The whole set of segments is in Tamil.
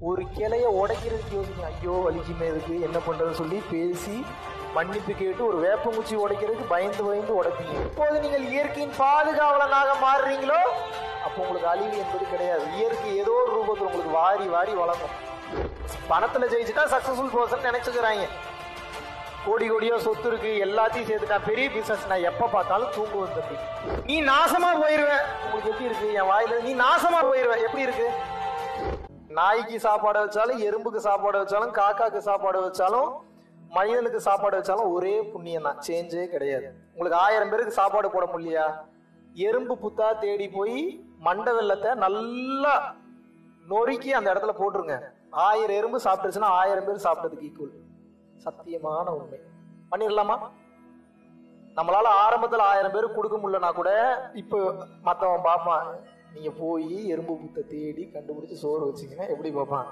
ஒரு கிளைய உடைக்கிறதுக்கு யோசிங்க ஐயோ வலிக்குமே இதுக்கு என்ன பண்றது சொல்லி பேசி மன்னிப்பு கேட்டு ஒரு வேப்பங்குச்சி உடைக்கிறதுக்கு பயந்து பயந்து உடைப்பீங்க இப்போது நீங்கள் இயற்கையின் பாதுகாவலனாக மாறுறீங்களோ அப்போ உங்களுக்கு அழிவு என்பது கிடையாது இயற்கை ஏதோ ஒரு ரூபத்தில் உங்களுக்கு வாரி வாரி வழங்கும் பணத்துல ஜெயிச்சுட்டா சக்சஸ்ஃபுல் பர்சன் நினைச்சுக்கிறாங்க கோடி கோடியா சொத்து இருக்கு எல்லாத்தையும் சேர்த்து நான் பெரிய பிசினஸ் நான் எப்ப பார்த்தாலும் தூங்குவேன் தம்பி நீ நாசமா போயிருவ உங்களுக்கு எப்படி இருக்கு என் வாயில நீ நாசமா போயிருவ எப்படி இருக்கு நாய்க்கு சாப்பாடு வச்சாலும் எறும்புக்கு சாப்பாடு வச்சாலும் காக்காக்கு சாப்பாடு வச்சாலும் மனிதனுக்கு சாப்பாடு வச்சாலும் ஒரே புண்ணியம் தான் சேஞ்சே கிடையாது உங்களுக்கு ஆயிரம் பேருக்கு சாப்பாடு போட முடியலையா எறும்பு புத்தா தேடி போய் மண்டை வெள்ளத்தை நல்லா நொறுக்கி அந்த இடத்துல போட்டுருங்க ஆயிரம் எறும்பு சாப்பிட்டுருச்சுன்னா ஆயிரம் பேர் சாப்பிட்டதுக்கு ஈக்குவல் சத்தியமான உண்மை பண்ணிடலாமா நம்மளால ஆரம்பத்துல ஆயிரம் பேருக்கு கொடுக்க முடியலனா கூட இப்போ மத்தவன் பார்ப்பான் நீங்க போய் எறும்பு புத்தை தேடி கண்டுபிடிச்சு சோறு வச்சீங்கன்னா எப்படி பார்ப்பான்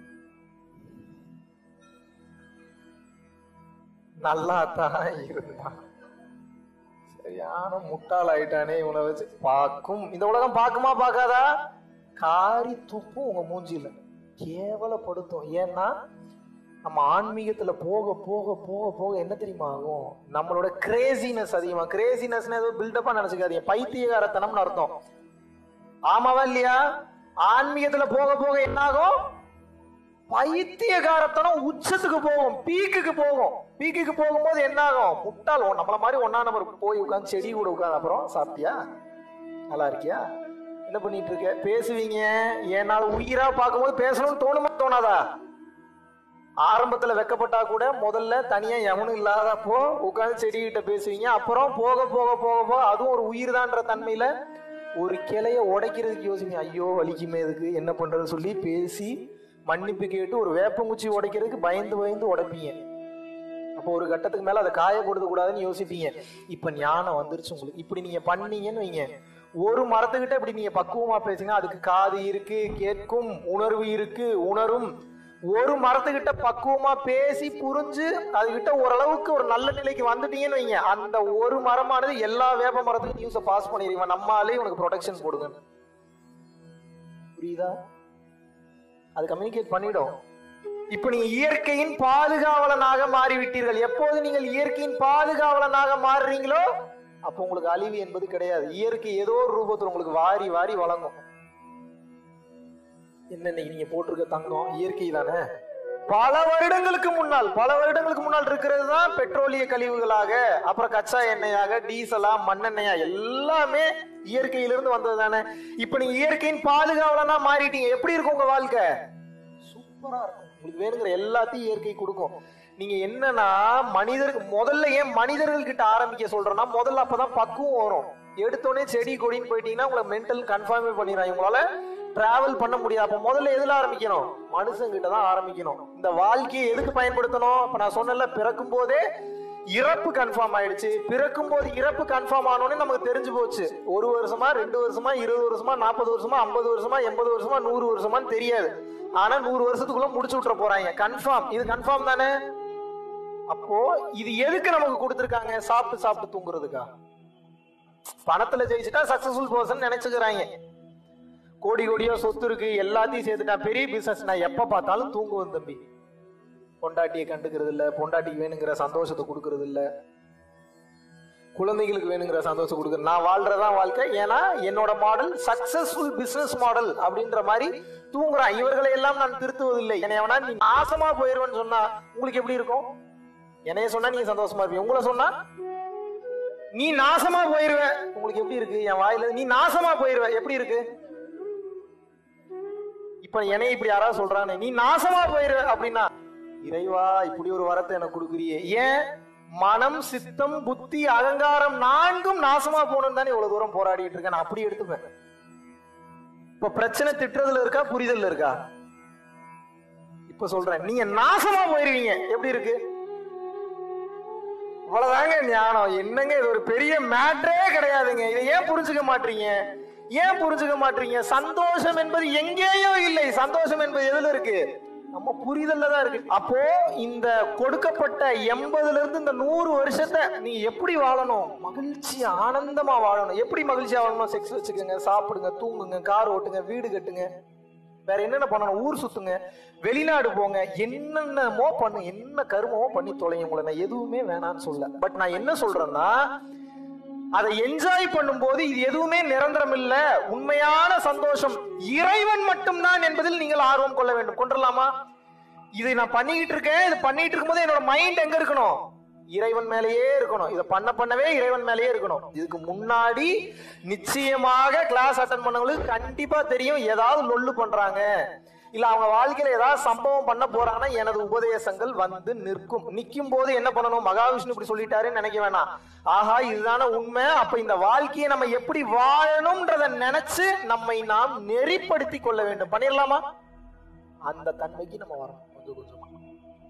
நல்லா தான் இருந்தான் சரியான முட்டாள் ஆயிட்டானே இவனை வச்சு பார்க்கும் இந்த உலகம் பார்க்குமா பார்க்காதா காரி துப்பும் உங்க மூஞ்சில கேவலப்படுத்தும் ஏன்னா நம்ம ஆன்மீகத்துல போக போக போக போக என்ன தெரியுமா ஆகும் நம்மளோட கிரேசினஸ் அதிகமா கிரேசினஸ் ஏதோ பில்டப்பா நினைச்சுக்காதீங்க பைத்தியகாரத்தனம்னு அர்த்தம் ஆமாவா இல்லையா ஆன்மீகத்துல போக போக என்ன ஆகும் பைத்தியகாரத்தனம் உச்சத்துக்கு போகும் பீக்குக்கு போகும் பீக்குக்கு போகும்போது என்ன ஆகும் முட்டாள் உன் நம்மள மாதிரி ஒன்னா நம்பர் போய் உட்காந்து செடி கூட உட்காந்து அப்புறம் சாப்பிட்டியா நல்லா இருக்கியா என்ன பண்ணிட்டு இருக்க பேசுவீங்க என்னால உயிரா பார்க்கும்போது பேசணும்னு தோணுமா தோணாதா ஆரம்பத்துல வெக்கப்பட்டா கூட முதல்ல தனியா எவனும் இல்லாதப்போ உட்காந்து செடி கிட்ட பேசுவீங்க அப்புறம் போக போக போக போக அதுவும் ஒரு உயிர் தான்ற தன்மையில ஒரு கிளைய உடைக்கிறதுக்கு யோசிங்க ஐயோ வலிக்குமே இதுக்கு என்ன பண்றது சொல்லி பேசி மன்னிப்பு கேட்டு ஒரு வேப்பங்குச்சி உடைக்கிறதுக்கு பயந்து பயந்து உடைப்பீங்க அப்போ ஒரு கட்டத்துக்கு மேல அதை காய கொடுக்க கூடாதுன்னு யோசிப்பீங்க இப்ப ஞானம் வந்துருச்சு உங்களுக்கு இப்படி நீங்க பண்ணீங்கன்னு வைங்க ஒரு மரத்துக்கிட்ட இப்படி நீங்க பக்குவமா பேசுங்க அதுக்கு காது இருக்கு கேட்கும் உணர்வு இருக்கு உணரும் ஒரு மரத்துக்கிட்ட பக்குவமா பேசி புரிஞ்சு அதுகிட்ட ஓரளவுக்கு ஒரு நல்ல நிலைக்கு வந்துட்டீங்கன்னு வைங்க அந்த ஒரு மரமானது எல்லா வேப்ப மரத்துக்கும் நியூஸை பாஸ் பண்ணிடுவீங்க நம்மாலே உனக்கு ப்ரொடெக்ஷன் போடுங்க புரியுதா அது கம்யூனிகேட் பண்ணிடும் இப்ப நீங்க இயற்கையின் பாதுகாவலனாக மாறிவிட்டீர்கள் எப்போது நீங்கள் இயற்கையின் பாதுகாவலனாக மாறுறீங்களோ அப்போ உங்களுக்கு அழிவு என்பது கிடையாது இயற்கை ஏதோ ஒரு ரூபத்தில் உங்களுக்கு வாரி வாரி வழங்கும் என்ன இன்னைக்கு நீங்க போட்டிருக்க தங்கம் இயற்கை தானே பல வருடங்களுக்கு முன்னால் பல வருடங்களுக்கு முன்னால் இருக்கிறது தான் பெட்ரோலிய கழிவுகளாக அப்புறம் கச்சா எண்ணெயாக டீசலா மண்ணெண்ணெயா எல்லாமே இயற்கையிலிருந்து வந்தது தானே இப்ப நீங்க இயற்கையின் பாதுகாவலனா மாறிட்டீங்க எப்படி இருக்கும் உங்க வாழ்க்கை சூப்பரா இருக்கும் உங்களுக்கு வேணுங்கிற எல்லாத்தையும் இயற்கை கொடுக்கும் நீங்க என்னன்னா மனிதருக்கு முதல்ல ஏன் மனிதர்கள் கிட்ட ஆரம்பிக்க சொல்றேன்னா முதல்ல அப்பதான் பக்குவம் வரும் எடுத்தோடனே செடி கொடின்னு போயிட்டீங்கன்னா உங்களை மென்டல் கன்ஃபார்மே பண்ணிடுறாங்க உங்களால டிராவல் பண்ண முடியாது அப்ப முதல்ல எதுல ஆரம்பிக்கணும் மனுஷங்கிட்ட தான் ஆரம்பிக்கணும் இந்த வாழ்க்கையை எதுக்கு பயன்படுத்தணும் இப்ப நான் சொன்னல பிறக்கும் போதே இறப்பு கன்ஃபார்ம் ஆயிடுச்சு பிறக்கும் போது இறப்பு கன்ஃபார்ம் ஆனோடனே நமக்கு தெரிஞ்சு போச்சு ஒரு வருஷமா ரெண்டு வருஷமா இருபது வருஷமா நாற்பது வருஷமா ஐம்பது வருஷமா எண்பது வருஷமா நூறு வருஷமான்னு தெரியாது ஆனா நூறு வருஷத்துக்குள்ள முடிச்சு விட்டுற போறாங்க கன்ஃபார்ம் இது கன்ஃபார்ம் தானே அப்போ இது எதுக்கு நமக்கு கொடுத்துருக்காங்க சாப்பிட்டு சாப்பிட்டு தூங்குறதுக்கா பணத்துல ஜெயிச்சுட்டா சக்சஸ்ஃபுல் பர்சன் நினைச்சுக்கிறாங்க கோடி கோடியா சொத்து இருக்கு எல்லாத்தையும் சேர்த்து நான் பெரிய பிசினஸ் நான் எப்ப பார்த்தாலும் தூங்குவேன் தம்பி பொண்டாட்டியை கண்டுக்கிறது இல்ல பொண்டாட்டிக்கு வேணுங்கிற சந்தோஷத்தை கொடுக்கறது இல்ல குழந்தைகளுக்கு வேணுங்கிற சந்தோஷம் கொடுக்குறது நான் வாழ்றதான் வாழ்க்கை ஏன்னா என்னோட மாடல் சக்சஸ்ஃபுல் பிசினஸ் மாடல் அப்படின்ற மாதிரி தூங்குறான் இவர்களை எல்லாம் நான் திருத்துவதில்லை என்னை எவனா நீ நாசமா போயிருவேன்னு சொன்னா உங்களுக்கு எப்படி இருக்கும் என்னைய சொன்னா நீங்க சந்தோஷமா இருப்பீங்க உங்களை சொன்னா நீ நாசமா போயிருவ உங்களுக்கு எப்படி இருக்கு என் வாயில நீ நாசமா போயிருவ எப்படி இருக்கு இப்ப என்னைய இப்படி யாராவது சொல்றானே நீ நாசமா போயிருவ அப்படின்னா இறைவா இப்படி ஒரு வரத்தை எனக்கு கொடுக்குறியே ஏன் மனம் சித்தம் புத்தி அகங்காரம் நான்கும் நாசமா போகணும் தானே இவ்வளவு தூரம் போராடிட்டு இருக்கேன் நான் அப்படி எடுத்துப்பேன் இப்ப பிரச்சனை திட்டுறதுல இருக்கா புரிதல்ல இருக்கா இப்ப சொல்றேன் நீங்க நாசமா போயிருவீங்க எப்படி இருக்கு இவ்வளவுதாங்க ஞானம் என்னங்க இது ஒரு பெரிய மேட்ரே கிடையாதுங்க இதை ஏன் புரிஞ்சுக்க மாட்டீங்க ஏன் புரிஞ்சுக்க மாட்டீங்க சந்தோஷம் என்பது எங்கேயோ இல்லை சந்தோஷம் என்பது எதுல இருக்கு நம்ம புரிதல்ல தான் இருக்கு அப்போ இந்த கொடுக்கப்பட்ட எண்பதுல இருந்து இந்த நூறு வருஷத்தை நீ எப்படி வாழணும் மகிழ்ச்சி ஆனந்தமா வாழணும் எப்படி மகிழ்ச்சியா வாழணும் செக்ஸ் வச்சுக்கோங்க சாப்பிடுங்க தூங்குங்க கார் ஓட்டுங்க வீடு கட்டுங்க வேற என்னென்ன பண்ணணும் ஊர் சுத்துங்க வெளிநாடு போங்க என்னென்னமோ பண்ணு என்ன கருமமோ பண்ணி தொலைங்க உங்களை நான் எதுவுமே வேணாம்னு சொல்ல பட் நான் என்ன சொல்றேன்னா அதை என்ஜாய் பண்ணும்போது இது எதுவுமே நிரந்தரம் இல்ல உண்மையான சந்தோஷம் இறைவன் மட்டும்தான் என்பதில் நீங்கள் ஆர்வம் கொள்ள வேண்டும் கொண்டுலாமா இதை நான் பண்ணிக்கிட்டு இருக்கேன் இது பண்ணிட்டு இருக்கும்போது என்னோட மைண்ட் எங்க இருக்கணும் இறைவன் மேலேயே இருக்கணும் இதை பண்ண பண்ணவே இறைவன் மேலேயே இருக்கணும் இதுக்கு முன்னாடி நிச்சயமாக கிளாஸ் அட்டன் பண்ணவங்களுக்கு கண்டிப்பா தெரியும் ஏதாவது லொல்லு பண்றாங்க இல்ல அவங்க வாழ்க்கையில ஏதாவது சம்பவம் பண்ண போறாங்கன்னா எனது உபதேசங்கள் வந்து நிற்கும் நிற்கும் போது என்ன பண்ணணும் மகாவிஷ்ணு இப்படி சொல்லிட்டாருன்னு நினைக்க வேணாம் ஆஹா இதுதானே உண்மை அப்ப இந்த வாழ்க்கையை நம்ம எப்படி வாழணும்ன்றத நினைச்சு நம்மை நாம் நெறிப்படுத்தி கொள்ள வேண்டும் பண்ணிடலாமா அந்த தன்மைக்கு நம்ம வரணும் கொஞ்சம் கொஞ்சமா